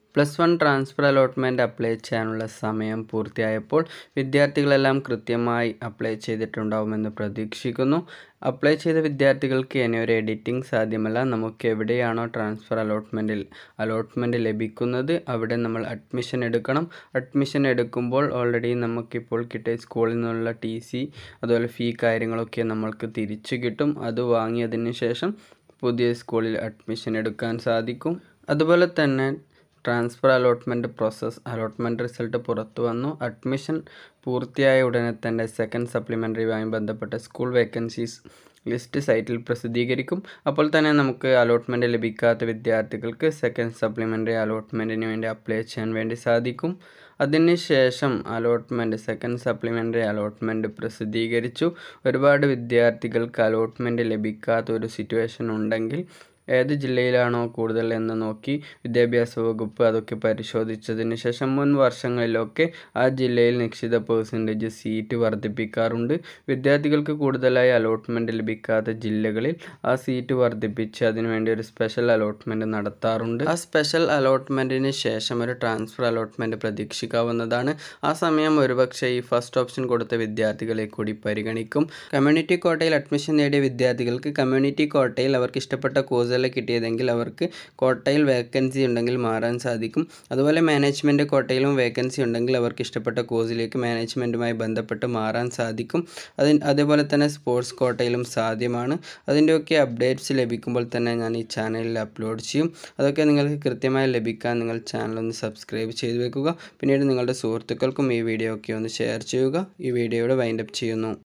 plus one transfer allotment apply ചെയ്യാനുള്ള സമയം പൂർത്തിയായപ്പോൾ വിദ്യാർത്ഥികളെല്ലാം കൃത്യമായി അപ്ലൈ ചെയ്തിട്ടുണ്ടാവുമെന്ന് പ്രതീക്ഷിക്കുന്നു അപ്ലൈ ചെയ്ത വിദ്യാർത്ഥികൾക്ക് ഇനി ഒരു എഡിറ്റിംഗ് സാധ്യമല്ല നമുക്ക് എവിടെയാണോ ട്രാൻസ്ഫർ അലോട്ട്മെൻറ്റിൽ അലോട്ട്മെൻറ്റ് ലഭിക്കുന്നത് അവിടെ നമ്മൾ അഡ്മിഷൻ എടുക്കണം അഡ്മിഷൻ എടുക്കുമ്പോൾ ഓൾറെഡി നമുക്കിപ്പോൾ കിട്ടിയ സ്കൂളിൽ നിന്നുള്ള ടി സി അതുപോലെ ഫീ കാര്യങ്ങളൊക്കെ നമ്മൾക്ക് തിരിച്ചു കിട്ടും അത് വാങ്ങിയതിന് ശേഷം പുതിയ സ്കൂളിൽ അഡ്മിഷൻ എടുക്കാൻ സാധിക്കും അതുപോലെ തന്നെ transfer allotment process allotment result പുറത്തു വന്നു അഡ്മിഷൻ പൂർത്തിയായ ഉടനെ തന്നെ സെക്കൻഡ് സപ്ലിമെൻ്ററിയുമായി ബന്ധപ്പെട്ട സ്കൂൾ വേക്കൻസീസ് ലിസ്റ്റ് സൈറ്റിൽ പ്രസിദ്ധീകരിക്കും അപ്പോൾ തന്നെ നമുക്ക് അലോട്ട്മെൻറ്റ് ലഭിക്കാത്ത വിദ്യാർത്ഥികൾക്ക് സെക്കൻഡ് സപ്ലിമെൻ്ററി അലോട്ട്മെൻറ്റിന് വേണ്ടി അപ്ലൈ ചെയ്യാൻ വേണ്ടി സാധിക്കും അതിനുശേഷം അലോട്ട്മെൻറ്റ് സെക്കൻഡ് സപ്ലിമെൻ്ററി അലോട്ട്മെൻറ്റ് പ്രസിദ്ധീകരിച്ചു ഒരുപാട് വിദ്യാർത്ഥികൾക്ക് അലോട്ട്മെൻറ്റ് ലഭിക്കാത്ത ഒരു സിറ്റുവേഷൻ ഉണ്ടെങ്കിൽ ഏത് ജില്ലയിലാണോ കൂടുതൽ എന്ന് നോക്കി വിദ്യാഭ്യാസ വകുപ്പ് അതൊക്കെ പരിശോധിച്ചതിന് ശേഷം മുൻ വർഷങ്ങളിലൊക്കെ ആ ജില്ലയിൽ നിശ്ചിത പേഴ്സൻറ്റേജ് സീറ്റ് വർദ്ധിപ്പിക്കാറുണ്ട് വിദ്യാർത്ഥികൾക്ക് കൂടുതലായി അലോട്ട്മെൻറ്റ് ലഭിക്കാത്ത ജില്ലകളിൽ ആ സീറ്റ് വർദ്ധിപ്പിച്ച് അതിനുവേണ്ടി ഒരു സ്പെഷ്യൽ അലോട്ട്മെൻറ്റ് നടത്താറുണ്ട് ആ സ്പെഷ്യൽ അലോട്ട്മെൻറ്റിന് ശേഷം ഒരു ട്രാൻസ്ഫർ അലോട്ട്മെൻറ്റ് പ്രതീക്ഷിക്കാവുന്നതാണ് ആ സമയം ഒരുപക്ഷെ ഈ ഫസ്റ്റ് ഓപ്ഷൻ കൊടുത്ത വിദ്യാർത്ഥികളെ കൂടി പരിഗണിക്കും കമ്മ്യൂണിറ്റി കോട്ടയിൽ അഡ്മിഷൻ നേടിയ വിദ്യാർത്ഥികൾക്ക് കമ്മ്യൂണിറ്റി കോട്ടയിൽ അവർക്ക് ഇഷ്ടപ്പെട്ട കോഴ്സുകൾ കിട്ടിയതെങ്കിൽ അവർക്ക് കോട്ടയിൽ വേക്കൻസി ഉണ്ടെങ്കിൽ മാറാൻ സാധിക്കും അതുപോലെ മാനേജ്മെൻറ്റ് കോട്ടയിലും വേക്കൻസി ഉണ്ടെങ്കിൽ അവർക്ക് ഇഷ്ടപ്പെട്ട കോഴ്സിലേക്ക് മാനേജ്മെൻറ്റുമായി ബന്ധപ്പെട്ട് മാറാൻ സാധിക്കും അതിന് അതേപോലെ തന്നെ സ്പോർട്സ് കോട്ടയിലും സാധ്യമാണ് അതിൻ്റെയൊക്കെ അപ്ഡേറ്റ്സ് ലഭിക്കുമ്പോൾ തന്നെ ഞാൻ ഈ ചാനലിൽ അപ്ലോഡ് ചെയ്യും അതൊക്കെ നിങ്ങൾക്ക് കൃത്യമായി ലഭിക്കാൻ നിങ്ങൾ ചാനൽ ഒന്ന് സബ്സ്ക്രൈബ് ചെയ്ത് വെക്കുക പിന്നീട് നിങ്ങളുടെ സുഹൃത്തുക്കൾക്കും ഈ വീഡിയോ ഒക്കെ ഒന്ന് ഷെയർ ചെയ്യുക ഈ വീഡിയോയുടെ വൈൻഡപ്പ് ചെയ്യുന്നു